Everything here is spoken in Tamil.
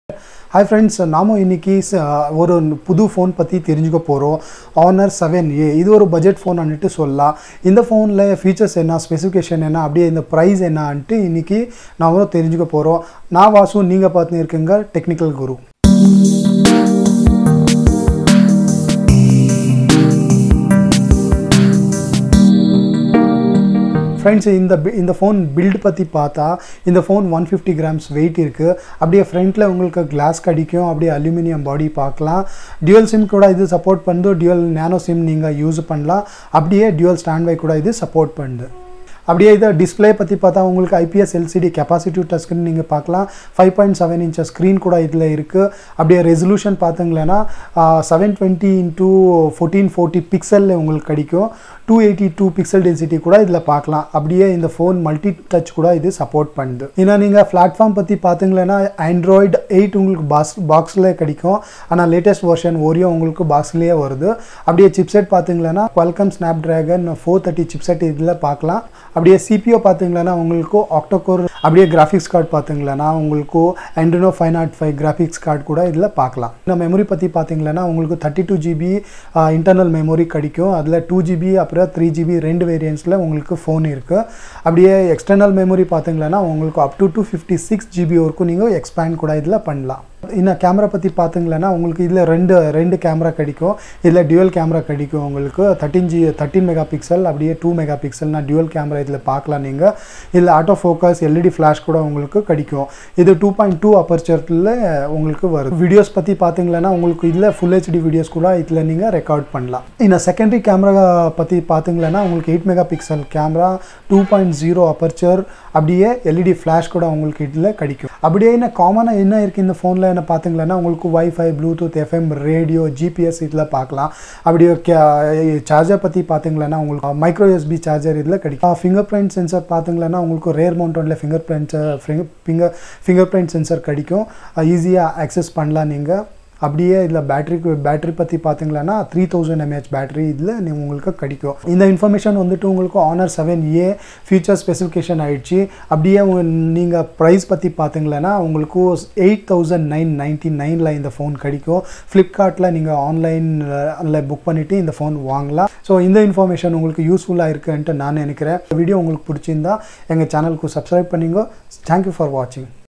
ஹாய் ஃப்ரெண்ட்ஸ் நாம இன்னைக்கு ச- ஒரு புது ஃபோன் பற்றி தெரிஞ்சுக்க போகிறோம் ஆனர் செவன் ஏ இது ஒரு பட்ஜெட் ஃபோன் அன்ட்டு சொல்லலாம் இந்த ஃபோனில் ஃபீச்சர்ஸ் என்ன ஸ்பெசிஃபிகேஷன் என்ன அப்படியே இந்த ப்ரைஸ் என்னன்ட்டு இன்னைக்கு நாம தெரிஞ்சுக்க போகிறோம் நான் வாசு நீங்கள் பார்த்துன்னு இருக்கீங்க டெக்னிக்கல் குரு ஃப்ரெண்ட்ஸ் இந்த bi- இந்த ஃபோன் பில்ட் பற்றி பார்த்தா இந்த phone one fifty grams weight இருக்குது அப்படியே ஃப்ரண்ட்டில் உங்களுக்கு கிளாஸ் கிடைக்கும் அப்படியே அலுமினியம் பாடி பார்க்கலாம் டியூவல் சிம் கூட இது சப்போர்ட் பண்ணுது டியூவல் நேனோ சிம் நீங்கள் யூஸ் பண்ணலாம் அப்படியே டியூவல் ஸ்டாண்ட் பை கூட இது சப்போர்ட் பண்ணுது அப்படியே இதை டிஸ்ப்ளே பற்றி பார்த்தா உங்களுக்கு IPS LCD capacity touch screen நீங்கள் பார்க்கலாம் five point seven inches screen கூட இதில் இருக்குது அப்படியே ரெசல்யூஷன் பார்த்தீங்களன்னா seven twenty into fourteen forty பிக்சலில் உங்களுக்கு கிடைக்கும் two eighty two pixel density கூட இதில் பார்க்கலாம் அப்படியே இந்த ஃபோன் மல்டி டச் கூட இது சப்போர்ட் பண்ணுது இன்னும் நீங்கள் பிளாட்ஃபார்ம் பற்றி பார்த்தீங்களன்னா ஆண்ட்ராய்டு எயிட் உங்களுக்கு பாக்ஸ் பாக்ஸில் கிடைக்கும் ஆனால் லேட்டஸ்ட் வெர்ஷன் ஓரியோ உங்களுக்கு பாக்ஸ்லேயே வருது அப்படியே சிப்செட் பார்த்தீங்களன்னா Qualcomm Snapdragon four thirty chipset இதில் பார்க்கலாம் அப்படியே சிபிஓ பார்த்தீங்களன்னா உங்களுக்கு ஆக்டோகோர் அப்படியே கிராஃபிக்ஸ் கார்டு பார்த்தீங்களன்னா உங்களுக்கு Adreno five naught five graphics card கூட இதில் பார்க்கலாம் இந்த மெமரி பற்றி பார்த்தீங்களன்னா உங்களுக்கு thirty two GB internal memory கிடைக்கும் அதில் டூ ஜிபி அப்புறம் த்ரீ ஜிபி ரெண்டு வேரியன்ஸில் உங்களுக்கு ஃபோன் இருக்குது அப்படியே எக்ஸ்டர்னல் மெமரி பார்த்தீங்களன்னா உங்களுக்கு up to two fifty six GB வரைக்கும் நீங்கள் எக்ஸ்பேண்ட் கூட இதில் பண்ணலாம் இன்னும் கேமரா பற்றி பார்த்தீங்களன்னா உங்களுக்கு இதில் ரெண்டு ரெண்டு கேமரா கிடைக்கும் இதில் டியூவல் கேமரா கிடைக்கும் உங்களுக்கு thirteen G thirteen mega pixel அப்படியே டூ மெகா பிக்சல்னா டியூவல் கேமரா இதில் பார்க்கலாம் நீங்கள் இதில் ஆட்டோ ஃபோக்கஸ் எல்இடி ஃப்ளாஷ் கூட உங்களுக்கு கிடைக்கும் இது டூ பாயிண்ட் டூ அப்பர்ச்சரில் உங்களுக்கு வருது வீடியோஸ் பற்றி பார்த்தீங்களன்னா உங்களுக்கு இதில் ஃபுல் ஹெச்டி வீடியோஸ் கூட இதில் நீங்கள் ரெக்கார்ட் பண்ணலாம் இன்னும் செகண்டரி கேமரா பற்றி பார்த்தீங்களன்னா உங்களுக்கு eight mega pixel camera two point zero aperture அப்படியே எல்இடி ஃப்ளாஷ் கூட உங்களுக்கு இதில் கிடைக்கும் அப்படியே என்ன காமனாக என்ன இருக்குது இந்த ஃபோனில் என்ன பார்த்தீங்களன்னா உங்களுக்கு wifi bluetooth FM radio GPS இதில் பார்க்கலாம் அப்படியே சார்ஜர் பற்றி பார்த்தீங்களன்னா உங்களுக்கு மைக்ரோ எஸ்பி சார்ஜர் இதில் கிடைக்கும் ஃபிங்கர் பிரிண்ட் சென்சர் பார்த்தீங்களன்னா உங்களுக்கு ரேர் மவுண்டனில் finger print finger finger print sensor கிடைக்கும் ஈஸியாக அக்சஸ் பண்ணலாம் நீங்கள் அப்படியே இதில் பேட்டரிக்கு பேட்டரி பற்றி பார்த்தீங்களன்னா த்ரீ தௌசண்ட் எம்ஏஹெச் பேட்டரி இதில் நீ உங்களுக்கு கிடைக்கும் இந்த இன்ஃபர்மேஷன் வந்துட்டு உங்களுக்கு Honor seven A future specification ஆயிடுச்சு அப்படியே நீங்கள் ப்ரைஸ் பற்றி பார்த்தீங்களன்னா உங்களுக்கு எயிட் தௌசண்ட் நைன் நைன்ட்டி நைனில் இந்த ஃபோன் கிடைக்கும் ஃப்ளிப்கார்ட்டில் நீங்கள் ஆன்லைனில் புக் பண்ணிவிட்டு இந்த ஃபோன் வாங்கலாம் ஸோ இந்த இன்ஃபர்மேஷன் உங்களுக்கு யூஸ்ஃபுல்லாக இருக்குன்ட்டு நான் நினைக்கிறேன் வீடியோ உங்களுக்கு பிடிச்சிருந்தா எங்கள் சேனலுக்கு சப்ஸ்கிரைப் பண்ணிங்க தேங்க்யூ ஃபார் வாட்சிங்